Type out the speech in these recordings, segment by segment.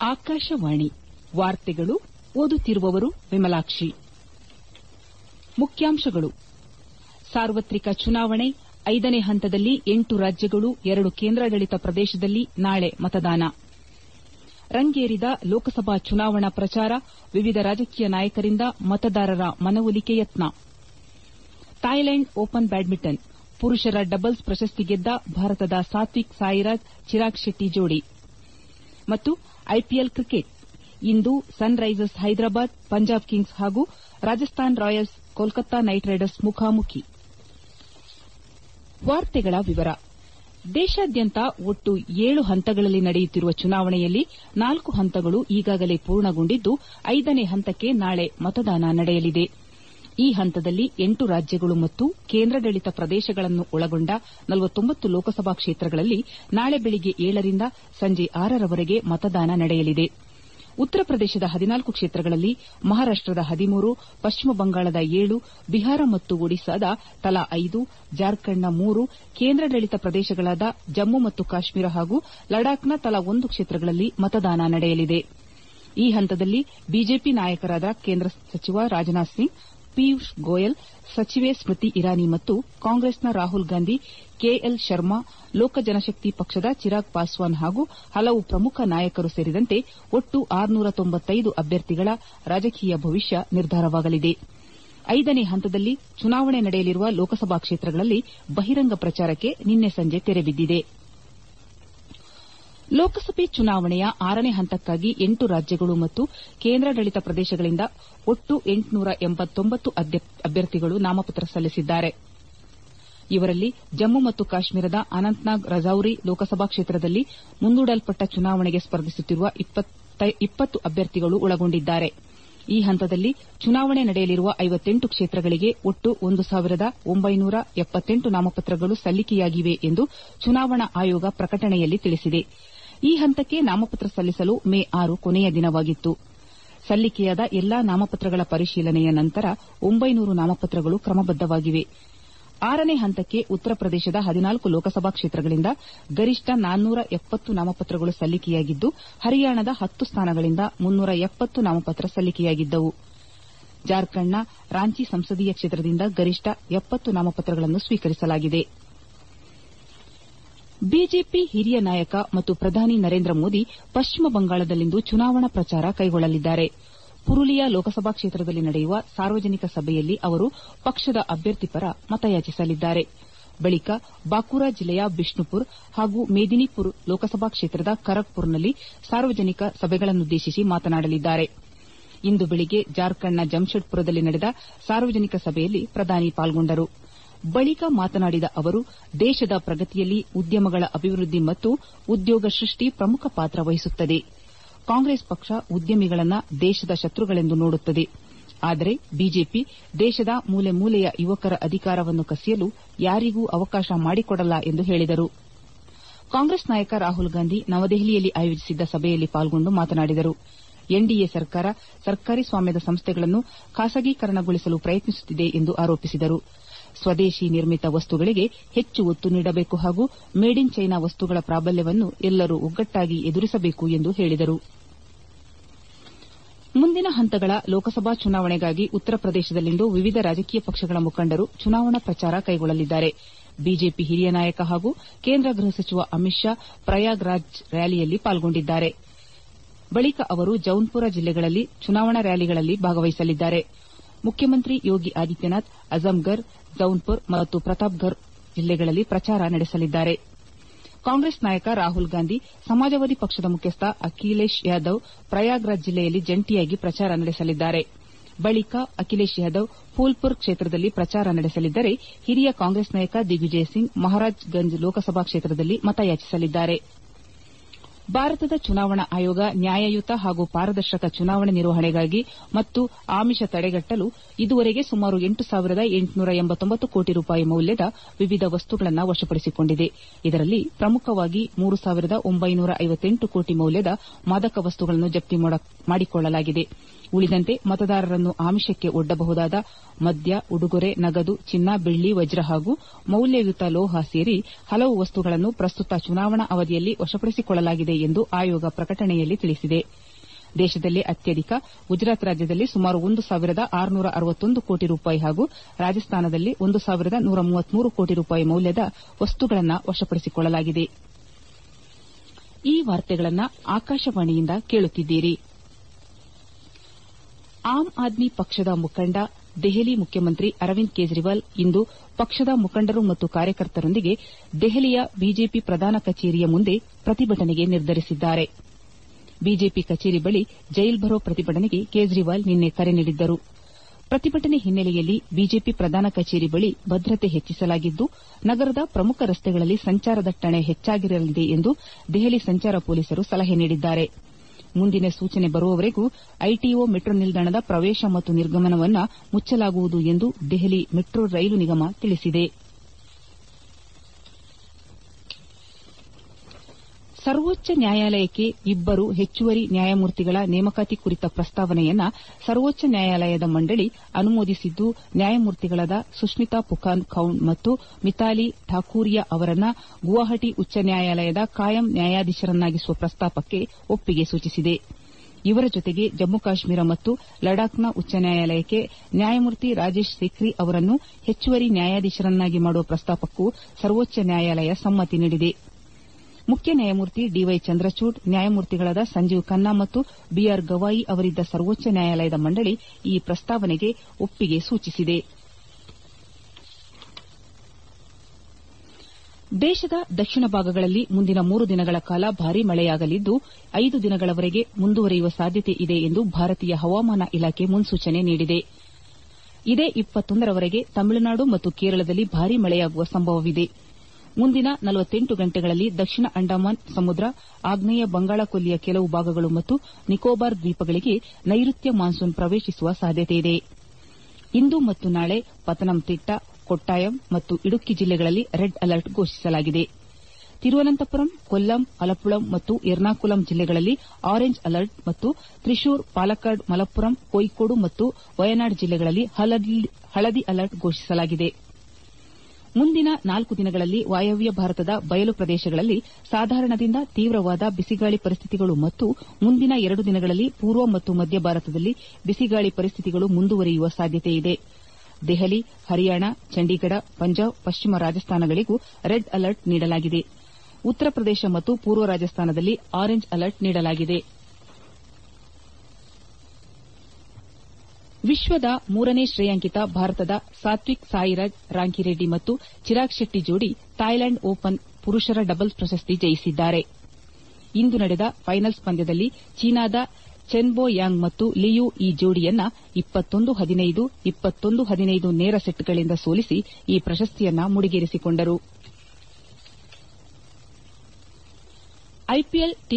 ಆಕಾಶವಾಣಿ ವಾರ್ತೆಗಳು ಓದುತ್ತಿರುವವರು ವಿಮಲಾಕ್ಷಿ ಮುಖ್ಯಾಂಶಗಳು ಸಾರ್ವತ್ರಿಕ ಚುನಾವಣೆ ಐದನೇ ಹಂತದಲ್ಲಿ ಎಂಟು ರಾಜ್ಯಗಳು ಎರಡು ಕೇಂದ್ರಾಡಳಿತ ಪ್ರದೇಶದಲ್ಲಿ ನಾಳೆ ಮತದಾನ ರಂಗೇರಿದ ಲೋಕಸಭಾ ಚುನಾವಣಾ ಪ್ರಚಾರ ವಿವಿಧ ರಾಜಕೀಯ ನಾಯಕರಿಂದ ಮತದಾರರ ಮನವೊಲಿಕೆ ಯತ್ನ ಥಾಯ್ಲೆಂಡ್ ಓಪನ್ ಬ್ಯಾಡ್ಮಿಂಟನ್ ಪುರುಷರ ಡಬಲ್ಸ್ ಪ್ರಶಸ್ತಿ ಗೆದ್ದ ಭಾರತದ ಸಾತ್ವಿಕ್ ಸಾಯಿರಾಜ್ ಚಿರಾಗ್ ಶೆಟ್ಟಿ ಜೋಡಿ ಮತ್ತು ಐಪಿಎಲ್ ಕ್ರಿಕೆಟ್ ಇಂದು sunrisers Hyderabad Punjab kings ಹಾಗೂ Rajasthan royals Kolkata knight riders ಮುಖಾಮುಖಿ ದೇಶಾದ್ಯಂತ ಒಟ್ಟು ಏಳು ಹಂತಗಳಲ್ಲಿ ನಡೆಯುತ್ತಿರುವ ಚುನಾವಣೆಯಲ್ಲಿ ನಾಲ್ಕು ಹಂತಗಳು ಈಗಾಗಲೇ ಪೂರ್ಣಗೊಂಡಿದ್ದು ಐದನೇ ಹಂತಕ್ಕೆ ನಾಳೆ ಮತದಾನ ನಡೆಯಲಿದೆ ಈ ಹಂತದಲ್ಲಿ ಎಂಟು ರಾಜ್ಯಗಳು ಮತ್ತು ಕೇಂದ್ರಾಡಳಿತ ಪ್ರದೇಶಗಳನ್ನು ಒಳಗೊಂಡ ಲೋಕಸಭಾ ಕ್ಷೇತ್ರಗಳಲ್ಲಿ ನಾಳೆ ಬೆಳಗ್ಗೆ ಏಳರಿಂದ ಸಂಜೆ ಆರರವರೆಗೆ ಮತದಾನ ನಡೆಯಲಿದೆ ಉತ್ತರ ಪ್ರದೇಶದ ಹದಿನಾಲ್ಕು ಕ್ಷೇತ್ರಗಳಲ್ಲಿ ಮಹಾರಾಷ್ಟದ ಹದಿಮೂರು ಪಶ್ಚಿಮ ಬಂಗಾಳದ ಏಳು ಬಿಹಾರ ಮತ್ತು ಒಡಿಶಾದ ತಲಾ ಐದು ಜಾರ್ಖಂಡ್ನ ಮೂರು ಕೇಂದ್ರಾಡಳಿತ ಪ್ರದೇಶಗಳಾದ ಜಮ್ಮು ಮತ್ತು ಕಾಶ್ಮೀರ ಹಾಗೂ ಲಡಾಖ್ನ ತಲಾ ಒಂದು ಕ್ಷೇತ್ರಗಳಲ್ಲಿ ಮತದಾನ ನಡೆಯಲಿದೆ ಈ ಹಂತದಲ್ಲಿ ಬಿಜೆಪಿ ನಾಯಕರಾದ ಕೇಂದ್ರ ಸಚಿವ ರಾಜನಾಥ್ ಸಿಂಗ್ ಪಿಯೂಷ್ ಗೋಯಲ್ ಸಚಿವೆ ಸ್ಮೃತಿ ಇರಾನಿ ಮತ್ತು ಕಾಂಗ್ರೆಸ್ನ ರಾಹುಲ್ ಗಾಂಧಿ ಕೆಎಲ್ ಶರ್ಮಾ ಲೋಕ ಜನಶಕ್ತಿ ಪಕ್ಷದ ಚಿರಾಗ್ ಪಾಸ್ವಾನ್ ಹಾಗೂ ಹಲವು ಪ್ರಮುಖ ನಾಯಕರು ಸೇರಿದಂತೆ ಒಟ್ಟು ಅಭ್ಯರ್ಥಿಗಳ ರಾಜಕೀಯ ಭವಿಷ್ಯ ನಿರ್ಧಾರವಾಗಲಿದೆ ಐದನೇ ಹಂತದಲ್ಲಿ ಚುನಾವಣೆ ನಡೆಯಲಿರುವ ಲೋಕಸಭಾ ಕ್ಷೇತ್ರಗಳಲ್ಲಿ ಬಹಿರಂಗ ಪ್ರಚಾರಕ್ಕೆ ನಿನ್ನೆ ಸಂಜೆ ತೆರೆ ಬಿದ್ದಿದೆ ಲೋಕಸಭೆ ಚುನಾವಣೆಯ ಆರನೇ ಹಂತಕ್ಕಾಗಿ ಎಂಟು ರಾಜ್ಯಗಳು ಮತ್ತು ಕೇಂದ್ರಾಡಳಿತ ಪ್ರದೇಶಗಳಿಂದ ಒಟ್ಟು ಎಂಟುನೂರ ಎಂಬತ್ತೊಂಬತ್ತು ಅಭ್ಯರ್ಥಿಗಳು ನಾಮಪತ್ರ ಸಲ್ಲಿಸಿದ್ದಾರೆ ಇವರಲ್ಲಿ ಜಮ್ಮು ಮತ್ತು ಕಾಶ್ಮೀರದ ಅನಂತನಾಗ್ ರಜೌರಿ ಲೋಕಸಭಾ ಕ್ಷೇತ್ರದಲ್ಲಿ ಮುಂದೂಡಲ್ಪಟ್ಟ ಚುನಾವಣೆಗೆ ಸ್ಪರ್ಧಿಸುತ್ತಿರುವ ಇಪ್ಪತ್ತು ಅಭ್ಯರ್ಥಿಗಳು ಒಳಗೊಂಡಿದ್ದಾರೆ ಈ ಹಂತದಲ್ಲಿ ಚುನಾವಣೆ ನಡೆಯಲಿರುವ ಐವತ್ತೆಂಟು ಕ್ಷೇತ್ರಗಳಿಗೆ ಒಟ್ಟು ಒಂದು ಸಾವಿರದ ಒಂಬೈನೂರ ಎಪ್ಪತ್ತೆಂಟು ನಾಮಪತ್ರಗಳು ಸಲ್ಲಿಕೆಯಾಗಿವೆ ಎಂದು ಚುನಾವಣಾ ಆಯೋಗ ಪ್ರಕಟಣೆಯಲ್ಲಿ ತಿಳಿಸಿದೆ ಈ ಹಂತಕ್ಕೆ ನಾಮಪತ್ರ ಸಲ್ಲಿಸಲು ಮೇ ಆರು ಕೊನೆಯ ದಿನವಾಗಿತ್ತು ಸಲ್ಲಿಕೆಯಾದ ಎಲ್ಲಾ ನಾಮಪತ್ರಗಳ ಪರಿಶೀಲನೆಯ ನಂತರ ಒಂಬೈನೂರು ನಾಮಪತ್ರಗಳು ಕ್ರಮಬದ್ದವಾಗಿವೆ ಆರನೇ ಹಂತಕ್ಕೆ ಉತ್ತರ ಪ್ರದೇಶದ ಹದಿನಾಲ್ಕು ಲೋಕಸಭಾ ಕ್ಷೇತ್ರಗಳಿಂದ ಗರಿಷ್ಠ ನಾನ್ನೂರ ಎಪ್ಪತ್ತು ನಾಮಪತ್ರಗಳು ಸಲ್ಲಿಕೆಯಾಗಿದ್ದು ಹರಿಯಾಣದ ಹತ್ತು ಸ್ಥಾನಗಳಿಂದ ಮುನ್ನೂರ ಎಪ್ಪತ್ತು ನಾಮಪತ್ರ ಸಲ್ಲಿಕೆಯಾಗಿದ್ದವು ಜಾರ್ಖಂಡ್ನ ರಾಂಚಿ ಸಂಸದೀಯ ಕ್ಷೇತ್ರದಿಂದ ಗರಿಷ್ಠ ಎಪ್ಪತ್ತು ನಾಮಪತ್ರಗಳನ್ನು ಸ್ವೀಕರಿಸಲಾಗಿದೆ ಬಿಜೆಪಿ ಹಿರಿಯ ನಾಯಕ ಮತ್ತು ಪ್ರಧಾನಿ ನರೇಂದ್ರ ಮೋದಿ ಪಶ್ಚಿಮ ಬಂಗಾಳದಲ್ಲಿಂದು ಚುನಾವಣಾ ಪ್ರಚಾರ ಕೈಗೊಳ್ಳಲಿದ್ದಾರೆ ಪುರುಲಿಯಾ ಲೋಕಸಭಾ ಕ್ಷೇತ್ರದಲ್ಲಿ ನಡೆಯುವ ಸಾರ್ವಜನಿಕ ಸಭೆಯಲ್ಲಿ ಅವರು ಪಕ್ಷದ ಅಭ್ಯರ್ಥಿ ಪರ ಮತಯಾಚಿಸಲಿದ್ದಾರೆ ಬಳಿಕ ಬಾಕೂರಾ ಜಿಲ್ಲೆಯ ಬಿಷ್ಣುಪುರ್ ಹಾಗೂ ಮೇದಿನಿಪುರ್ ಲೋಕಸಭಾ ಕ್ಷೇತ್ರದ ಕರಗ್ಪುರ್ನಲ್ಲಿ ಸಾರ್ವಜನಿಕ ಸಭೆಗಳನ್ನುದ್ದೇಶಿಸಿ ಮಾತನಾಡಲಿದ್ದಾರೆ ಇಂದು ಬೆಳಗ್ಗೆ ಜಾರ್ಖಂಡ್ನ ಜಮ್ಶೆಡ್ಪುರದಲ್ಲಿ ನಡೆದ ಸಾರ್ವಜನಿಕ ಸಭೆಯಲ್ಲಿ ಪ್ರಧಾನಿ ಪಾಲ್ಗೊಂಡರು ಬಳಿಕ ಮಾತನಾಡಿದ ಅವರು ದೇಶದ ಪ್ರಗತಿಯಲ್ಲಿ ಉದ್ಯಮಗಳ ಅಭಿವೃದ್ದಿ ಮತ್ತು ಉದ್ಯೋಗ ಸೃಷ್ಟಿ ಪ್ರಮುಖ ಪಾತ್ರ ವಹಿಸುತ್ತದೆ ಕಾಂಗ್ರೆಸ್ ಪಕ್ಷ ಉದ್ಯಮಿಗಳನ್ನು ದೇಶದ ಶತ್ರುಗಳೆಂದು ನೋಡುತ್ತದೆ ಆದರೆ ಬಿಜೆಪಿ ದೇಶದ ಮೂಲೆ ಮೂಲೆಯ ಯುವಕರ ಅಧಿಕಾರವನ್ನು ಕಸಿಯಲು ಯಾರಿಗೂ ಅವಕಾಶ ಮಾಡಿಕೊಡಲ್ಲ ಎಂದು ಹೇಳಿದರು ಕಾಂಗ್ರೆಸ್ ನಾಯಕ ರಾಹುಲ್ ಗಾಂಧಿ ನವದೆಹಲಿಯಲ್ಲಿ ಆಯೋಜಿಸಿದ್ದ ಸಭೆಯಲ್ಲಿ ಪಾಲ್ಗೊಂಡು ಮಾತನಾಡಿದರು ಎನ್ಡಿಎ ಸರ್ಕಾರ ಸರ್ಕಾರಿ ಸ್ವಾಮ್ಯದ ಸಂಸ್ಥೆಗಳನ್ನು ಖಾಸಗೀಕರಣಗೊಳಿಸಲು ಪ್ರಯತ್ನಿಸುತ್ತಿದೆ ಎಂದು ಆರೋಪಿಸಿದರು ಸ್ವದೇಶಿ ನಿರ್ಮಿತ ವಸ್ತುಗಳಿಗೆ ಹೆಚ್ಚು ಒತ್ತು ನೀಡಬೇಕು ಹಾಗೂ ಮೇಡ್ ಇನ್ ಚೈನಾ ವಸ್ತುಗಳ ಪ್ರಾಬಲ್ಯವನ್ನು ಎಲ್ಲರೂ ಒಗ್ಗಟ್ಟಾಗಿ ಎದುರಿಸಬೇಕು ಎಂದು ಹೇಳಿದರು ಮುಂದಿನ ಹಂತಗಳ ಲೋಕಸಭಾ ಚುನಾವಣೆಗಾಗಿ ಉತ್ತರ ಪ್ರದೇಶದಲ್ಲಿಂದು ವಿವಿಧ ರಾಜಕೀಯ ಪಕ್ಷಗಳ ಮುಖಂಡರು ಚುನಾವಣಾ ಪ್ರಚಾರ ಕೈಗೊಳ್ಳಲಿದ್ದಾರೆ ಬಿಜೆಪಿ ಹಿರಿಯ ನಾಯಕ ಹಾಗೂ ಕೇಂದ್ರ ಗೃಹ ಸಚಿವ ಅಮಿತ್ ಶಾ ಪ್ರಯಾಗ್ರಾಜ್ ರ್ಯಾಲಿಯಲ್ಲಿ ಪಾಲ್ಗೊಂಡಿದ್ದಾರೆ ಬಳಿಕ ಅವರು ಜೌನ್ಪುರ ಜಿಲ್ಲೆಗಳಲ್ಲಿ ಚುನಾವಣಾ ರ್ಯಾಲಿಗಳಲ್ಲಿ ಭಾಗವಹಿಸಲಿದ್ದಾರೆ ಮುಖ್ಯಮಂತ್ರಿ ಯೋಗಿ ಆದಿತ್ಯನಾಥ್ ಅಜಂಗರ್ ಜೌನ್ಪುರ್ ಮತ್ತು ಪ್ರತಾಪ್ಗರ್ ಜಿಲ್ಲೆಗಳಲ್ಲಿ ಪ್ರಚಾರ ನಡೆಸಲಿದ್ದಾರೆ ಕಾಂಗ್ರೆಸ್ ನಾಯಕ ರಾಹುಲ್ ಗಾಂಧಿ ಸಮಾಜವಾದಿ ಪಕ್ಷದ ಮುಖ್ಯಸ್ಥ ಅಖಿಲೇಶ್ ಯಾದವ್ ಪ್ರಯಾಗ್ರಾಜ್ ಜಿಲ್ಲೆಯಲ್ಲಿ ಜಂಟಿಯಾಗಿ ಪ್ರಚಾರ ನಡೆಸಲಿದ್ದಾರೆ ಬಳಿಕ ಅಖಿಲೇಶ್ ಯಾದವ್ ಫೂಲ್ಪುರ್ ಕ್ಷೇತ್ರದಲ್ಲಿ ಪ್ರಚಾರ ನಡೆಸಲಿದ್ದರೆ ಹಿರಿಯ ಕಾಂಗ್ರೆಸ್ ನಾಯಕ ದಿಗ್ವಿಜಯ್ ಸಿಂಗ್ ಮಹಾರಾಜ್ ಗಂಜ್ ಲೋಕಸಭಾ ಕ್ಷೇತ್ರದಲ್ಲಿ ಮತಯಾಚಿಸಲಿದ್ದಾರೆ ಭಾರತದ ಚುನಾವಣಾ ಆಯೋಗ ನ್ಯಾಯಯುತ ಹಾಗೂ ಪಾರದರ್ಶಕ ಚುನಾವಣೆ ನಿರ್ವಹಣೆಗಾಗಿ ಮತ್ತು ಆಮಿಷ ತಡೆಗಟ್ಟಲು ಇದುವರೆಗೆ ಸುಮಾರು ಎಂಟು ಸಾವಿರದ ಎಂಟುನೂರ ಎಂಬತ್ತೊಂಬತ್ತು ಕೋಟಿ ರೂಪಾಯಿ ಮೌಲ್ಯದ ವಿವಿಧ ವಸ್ತುಗಳನ್ನು ವಶಪಡಿಸಿಕೊಂಡಿದೆ ಇದರಲ್ಲಿ ಪ್ರಮುಖವಾಗಿ ಮೂರು ಸಾವಿರದ ಒಂಬೈನೂರ ಐವತ್ತೆಂಟು ಕೋಟಿ ಮೌಲ್ಯದ ಮಾದಕ ವಸ್ತುಗಳನ್ನು ಜಪ್ತಿ ಮಾಡಿಕೊಳ್ಳಲಾಗಿದೆ ಉಳಿದಂತೆ ಮತದಾರರನ್ನು ಆಮಿಷಕ್ಕೆ ಒಡ್ಡಬಹುದಾದ ಮದ್ಯ ಉಡುಗೊರೆ ನಗದು ಚಿನ್ನ ಬೆಳ್ಳಿ ವಜ್ರ ಹಾಗೂ ಮೌಲ್ಯಯುತ ಲೋಹ ಸೇರಿ ಹಲವು ವಸ್ತುಗಳನ್ನು ಪ್ರಸ್ತುತ ಚುನಾವಣಾ ಅವಧಿಯಲ್ಲಿ ವಶಪಡಿಸಿಕೊಳ್ಳಲಾಗಿದೆ ಹೆಚ್ಚಾಗಿದೆ ಎಂದು ಆಯೋಗ ಪ್ರಕಟಣೆಯಲ್ಲಿ ತಿಳಿಸಿದೆ ದೇಶದಲ್ಲೇ ಅತ್ಯಧಿಕ ಗುಜರಾತ್ ರಾಜ್ಯದಲ್ಲಿ ಸುಮಾರು ಒಂದು ಸಾವಿರದ ಆರುನೂರ ಅರವತ್ತೊಂದು ಕೋಟಿ ರೂಪಾಯಿ ಹಾಗೂ ರಾಜಸ್ಥಾನದಲ್ಲಿ ಒಂದು ಸಾವಿರದ ನೂರ ಮೂವತ್ಮೂರು ಕೋಟಿ ರೂಪಾಯಿ ಮೌಲ್ಯದ ವಸ್ತುಗಳನ್ನು ವಶಪಡಿಸಿಕೊಳ್ಳಲಾಗಿದೆ ಈ ವಾರ್ತೆಗಳನ್ನು ಆಕಾಶವಾಣಿಯಿಂದ ಕೇಳುತ್ತಿದ್ದೀರಿ ಆಮ್ ಆದ್ಮಿ ಪಕ್ಷದ ಮುಖಂಡ ದೆಹಲಿ ಮುಖ್ಯಮಂತ್ರಿ ಅರವಿಂದ್ ಕೇಜ್ರಿವಾಲ್ ಇಂದು ಪಕ್ಷದ ಮುಖಂಡರು ಮತ್ತು ಕಾರ್ಯಕರ್ತರೊಂದಿಗೆ ದೆಹಲಿಯ ಬಿಜೆಪಿ ಪ್ರಧಾನ ಕಚೇರಿಯ ಮುಂದೆ ಪ್ರತಿಭಟನೆಗೆ ನಿರ್ಧರಿಸಿದ್ದಾರೆ ಬಿಜೆಪಿ ಕಚೇರಿ ಬಳಿ ಜೈಲ್ ಭರೋ ಪ್ರತಿಭಟನೆಗೆ ಕೇಜ್ರಿವಾಲ್ ನಿನ್ನೆ ಕರೆ ನೀಡಿದ್ದರು ಪ್ರತಿಭಟನೆ ಹಿನ್ನೆಲೆಯಲ್ಲಿ ಬಿಜೆಪಿ ಪ್ರಧಾನ ಕಚೇರಿ ಬಳಿ ಭದ್ರತೆ ಹೆಚ್ಚಿಸಲಾಗಿದ್ದು ನಗರದ ಪ್ರಮುಖ ರಸ್ತೆಗಳಲ್ಲಿ ಸಂಚಾರ ದಟ್ಟಣೆ ಹೆಚ್ಚಾಗಿರಲಿದೆ ಎಂದು ದೆಹಲಿ ಸಂಚಾರ ಪೊಲೀಸರು ಸಲಹೆ ನೀಡಿದ್ದಾರೆ ಮುಂದಿನ ಸೂಚನೆ ಬರುವವರೆಗೂ ಐಟಿಒ ಮೆಟ್ರೋ ನಿಲ್ದಾಣದ ಪ್ರವೇಶ ಮತ್ತು ನಿರ್ಗಮನವನ್ನು ಮುಚ್ಚಲಾಗುವುದು ಎಂದು ದೆಹಲಿ ಮೆಟ್ರೋ ರೈಲು ನಿಗಮ ತಿಳಿಸಿದೆ ಸರ್ವೋಚ್ಚ ನ್ಯಾಯಾಲಯಕ್ಕೆ ಇಬ್ಬರು ಹೆಚ್ಚುವರಿ ನ್ಯಾಯಮೂರ್ತಿಗಳ ನೇಮಕಾತಿ ಕುರಿತ ಪ್ರಸ್ತಾವನೆಯನ್ನು ಸರ್ವೋಚ್ಚ ನ್ಯಾಯಾಲಯದ ಮಂಡಳಿ ಅನುಮೋದಿಸಿದ್ದು ನ್ಯಾಯಮೂರ್ತಿಗಳಾದ ಸುಷ್ಮಿತಾ ಪುಖಾನ್ ಖೌನ್ ಮತ್ತು ಮಿತಾಲಿ ಠಾಕೂರಿಯಾ ಅವರನ್ನು ಗುವಾಹಟಿ ಉಚ್ಚ ನ್ಯಾಯಾಲಯದ ಕಾಯಂ ನ್ಯಾಯಾಧೀಶರನ್ನಾಗಿಸುವ ಪ್ರಸ್ತಾಪಕ್ಕೆ ಒಪ್ಪಿಗೆ ಸೂಚಿಸಿದೆ ಇವರ ಜೊತೆಗೆ ಜಮ್ಮು ಕಾಶ್ಮೀರ ಮತ್ತು ಲಡಾಖ್ನ ಉಚ್ಚ ನ್ಯಾಯಾಲಯಕ್ಕೆ ನ್ಯಾಯಮೂರ್ತಿ ರಾಜೇಶ್ ಸಿಕ್ರಿ ಅವರನ್ನು ಹೆಚ್ಚುವರಿ ನ್ಯಾಯಾಧೀಶರನ್ನಾಗಿ ಮಾಡುವ ಪ್ರಸ್ತಾಪಕ್ಕೂ ಸರ್ವೋಚ್ಚ ನ್ಯಾಯಾಲಯ ಸಮ್ಮತಿ ನೀಡಿದೆ ಮುಖ್ಯ ನ್ಯಾಯಮೂರ್ತಿ ಡಿವೈ ಚಂದ್ರಚೂಡ್ ನ್ಯಾಯಮೂರ್ತಿಗಳಾದ ಸಂಜೀವ್ ಖನ್ನಾ ಮತ್ತು ಬಿಆರ್ ಗವಾಯಿ ಅವರಿದ್ದ ಸರ್ವೋಚ್ಚ ನ್ಯಾಯಾಲಯದ ಮಂಡಳಿ ಈ ಪ್ರಸ್ತಾವನೆಗೆ ಒಪ್ಪಿಗೆ ಸೂಚಿಸಿದೆ ದೇಶದ ದಕ್ಷಿಣ ಭಾಗಗಳಲ್ಲಿ ಮುಂದಿನ ಮೂರು ದಿನಗಳ ಕಾಲ ಭಾರೀ ಮಳೆಯಾಗಲಿದ್ದು ಐದು ದಿನಗಳವರೆಗೆ ಮುಂದುವರಿಯುವ ಸಾಧ್ಯತೆ ಇದೆ ಎಂದು ಭಾರತೀಯ ಹವಾಮಾನ ಇಲಾಖೆ ಮುನ್ಸೂಚನೆ ನೀಡಿದೆ ಇದೇ ರವರೆಗೆ ತಮಿಳುನಾಡು ಮತ್ತು ಕೇರಳದಲ್ಲಿ ಭಾರೀ ಮಳೆಯಾಗುವ ಸಂಭವವಿದೆ ಮುಂದಿನ ಗಂಟೆಗಳಲ್ಲಿ ದಕ್ಷಿಣ ಅಂಡಮಾನ್ ಸಮುದ್ರ ಆಗ್ನೇಯ ಬಂಗಾಳಕೊಲ್ಲಿಯ ಕೆಲವು ಭಾಗಗಳು ಮತ್ತು ನಿಕೋಬಾರ್ ದ್ವೀಪಗಳಿಗೆ ನೈಋತ್ಯ ಮಾನ್ಸೂನ್ ಪ್ರವೇಶಿಸುವ ಸಾಧ್ಯತೆಯಿದೆ ಇಂದು ಮತ್ತು ನಾಳೆ ಪತನಂತಿಟ್ಟ ಕೊಟ್ಟಾಯಂ ಮತ್ತು ಇಡುಕ್ಕಿ ಜಿಲ್ಲೆಗಳಲ್ಲಿ ರೆಡ್ ಅಲರ್ಟ್ ಘೋಷಿಸಲಾಗಿದೆ ತಿರುವನಂತಪುರಂ ಕೊಲ್ಲಂ ಅಲಪ್ಪುಳಂ ಮತ್ತು ಎರ್ನಾಕುಲಂ ಜಿಲ್ಲೆಗಳಲ್ಲಿ ಆರೆಂಜ್ ಅಲರ್ಟ್ ಮತ್ತು ತ್ರಿಶೂರ್ ಪಾಲಕ್ಕಾಡ್ ಮಲಪ್ಪುರಂ ಕೋಯಿಕೋಡು ಮತ್ತು ವಯನಾಡ್ ಜಿಲ್ಲೆಗಳಲ್ಲಿ ಹಳದಿ ಅಲರ್ಟ್ ಘೋಷಿಸಲಾಗಿದೆ ಮುಂದಿನ ನಾಲ್ಕು ದಿನಗಳಲ್ಲಿ ವಾಯವ್ಯ ಭಾರತದ ಬಯಲು ಪ್ರದೇಶಗಳಲ್ಲಿ ಸಾಧಾರಣದಿಂದ ತೀವ್ರವಾದ ಬಿಸಿಗಾಳಿ ಪರಿಸ್ಥಿತಿಗಳು ಮತ್ತು ಮುಂದಿನ ಎರಡು ದಿನಗಳಲ್ಲಿ ಪೂರ್ವ ಮತ್ತು ಮಧ್ಯ ಭಾರತದಲ್ಲಿ ಬಿಸಿಗಾಳಿ ಪರಿಸ್ಥಿತಿಗಳು ಮುಂದುವರಿಯುವ ಸಾಧ್ಯತೆಯಿದೆ ದೆಹಲಿ ಹರಿಯಾಣ ಚಂಡೀಗಢ ಪಂಜಾಬ್ ಪಶ್ಚಿಮ ರಾಜಸ್ಥಾನಗಳಿಗೂ ರೆಡ್ ಅಲರ್ಟ್ ನೀಡಲಾಗಿದೆ ಉತ್ತರ ಪ್ರದೇಶ ಮತ್ತು ಪೂರ್ವ ರಾಜಸ್ಥಾನದಲ್ಲಿ ಆರೆಂಜ್ ಅಲರ್ಟ್ ನೀಡಲಾಗಿದೆ ವಿಶ್ವದ ಮೂರನೇ ಶ್ರೇಯಾಂಕಿತ ಭಾರತದ ಸಾತ್ವಿಕ್ ಸಾಯಿರಾಜ್ ರಾಂಕಿರೆಡ್ಡಿ ಮತ್ತು ಚಿರಾಗ್ ಶೆಟ್ಟಿ ಜೋಡಿ ಥಾಯ್ಲೆಂಡ್ ಓಪನ್ ಪುರುಷರ ಡಬಲ್ಸ್ ಪ್ರಶಸ್ತಿ ಜಯಿಸಿದ್ದಾರೆ ಇಂದು ನಡೆದ ಫೈನಲ್ಸ್ ಪಂದ್ಯದಲ್ಲಿ ಚೀನಾದ ಚೆನ್ ಬೋ ಯಾಂಗ್ ಮತ್ತು ಲಿಯು ಈ ಜೋಡಿಯನ್ನ ನೇರ ಸೆಟ್ಗಳಿಂದ ಸೋಲಿಸಿ ಈ ಪ್ರಶಸ್ತಿಯನ್ನ ಮುಡಿಗೇರಿಸಿಕೊಂಡರು ಐಪಿಎಲ್ ಟಿ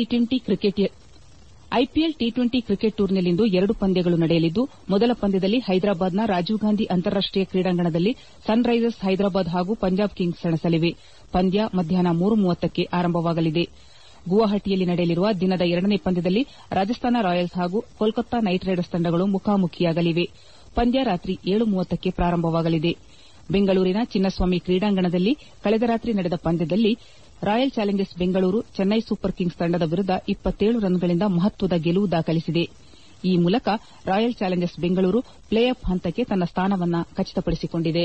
ಟ್ವೆಂಟಿ ಕ್ರಿಕೆಟ್ ಟೂರ್ನಿಯಲ್ಲಿಂದು ಎರಡು ಪಂದ್ಯಗಳು ನಡೆಯಲಿದ್ದು ಮೊದಲ ಪಂದ್ಯದಲ್ಲಿ ಹೈದರಾಬಾದ್ನ ರಾಜೀವ್ ಗಾಂಧಿ ಅಂತಾರಾಷ್ಟೀಯ ಕ್ರೀಡಾಂಗಣದಲ್ಲಿ ಸನ್ ರೈಸರ್ಸ್ ಹೈದರಾಬಾದ್ ಹಾಗೂ ಪಂಜಾಬ್ ಕಿಂಗ್ಸ್ ಸೆಣಸಲಿವೆ ಪಂದ್ಯ ಮಧ್ಯಾಹ್ನ ಮೂರು ಮೂವತ್ತಕ್ಕೆ ಆರಂಭವಾಗಲಿದೆ ಗುವಾಹಟಿಯಲ್ಲಿ ನಡೆಯಲಿರುವ ದಿನದ ಎರಡನೇ ಪಂದ್ಯದಲ್ಲಿ ರಾಜಸ್ಥಾನ ರಾಯಲ್ಸ್ ಹಾಗೂ ಕೋಲ್ಕತ್ತಾ ನೈಟ್ ರೈಡರ್ಸ್ ತಂಡಗಳು ಮುಖಾಮುಖಿಯಾಗಲಿವೆ ಪಂದ್ಯ ರಾತ್ರಿ ಏಳು ಮೂವತ್ತಕ್ಕೆ ಪ್ರಾರಂಭವಾಗಲಿದೆ ಬೆಂಗಳೂರಿನ ಚಿನ್ನಸ್ವಾಮಿ ಕ್ರೀಡಾಂಗಣದಲ್ಲಿ ಕಳೆದ ರಾತ್ರಿ ನಡೆದ ಪಂದ್ಯದಲ್ಲಿ royal challengers Bengaluru Chennai super kings ತಂಡದ ವಿರುದ್ದ ಇಪ್ಪತ್ತೇಳು ರನ್ಗಳಿಂದ ಮಹತ್ವದ ಗೆಲುವು ದಾಖಲಿಸಿದೆ ಈ ಮೂಲಕ royal challengers Bengaluru play off ಹಂತಕ್ಕೆ ತನ್ನ ಸ್ಥಾನವನ್ನು ಖಚಿತಪಡಿಸಿಕೊಂಡಿದೆ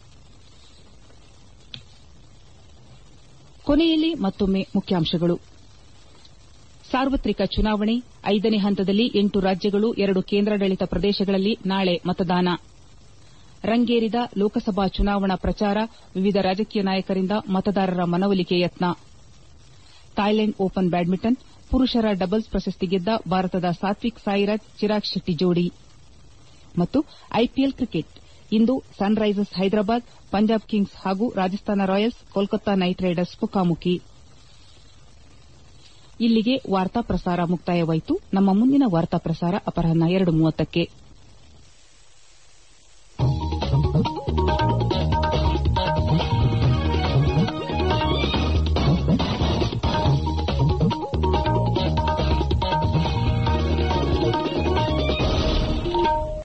ಕೊನೆಯಲ್ಲಿ ಮತ್ತೊಮ್ಮೆ ಮುಖ್ಯಾಂಶಗಳು ಸಾರ್ವತ್ರಿಕ ಚುನಾವಣೆ ಐದನೇ ಹಂತದಲ್ಲಿ ಎಂಟು ರಾಜ್ಯಗಳು ಎರಡು ಕೇಂದ್ರಾಡಳಿತ ಪ್ರದೇಶಗಳಲ್ಲಿ ನಾಳೆ ಮತದಾನ ರಂಗೇರಿದ ಲೋಕಸಭಾ ಚುನಾವಣಾ ಪ್ರಚಾರ ವಿವಿಧ ರಾಜಕೀಯ ನಾಯಕರಿಂದ ಮತದಾರರ ಮನವೊಲಿಕೆ ಯತ್ನ ಥಾಯ್ಲೆಂಡ್ ಓಪನ್ ಬ್ಯಾಡ್ಮಿಂಟನ್ ಪುರುಷರ ಡಬಲ್ಸ್ ಪ್ರಶಸ್ತಿ ಗೆದ್ದ ಭಾರತದ ಸಾತ್ವಿಕ್ ಸಾಯಿರಾಜ್ ಚಿರಾಗ್ ಶೆಟ್ಟಿ ಜೋಡಿ ಮತ್ತು ಐಪಿಎಲ್ ಕ್ರಿಕೆಟ್ ಇಂದು sunrisers Hyderabad Punjab kings ಹಾಗೂ Rajasthan royals Kolkata knight riders ಮುಖಾಮುಖಿ ಇಲ್ಲಿಗೆ ವಾರ್ತಾ ಪ್ರಸಾರ ಮುಕ್ತಾಯವಾಯಿತು ನಮ್ಮ ಮುಂದಿನ ವಾರ್ತಾ ಪ್ರಸಾರ ಅಪರಾಹ್ನ ಎರಡು ಮೂವತ್ತಕ್ಕೆ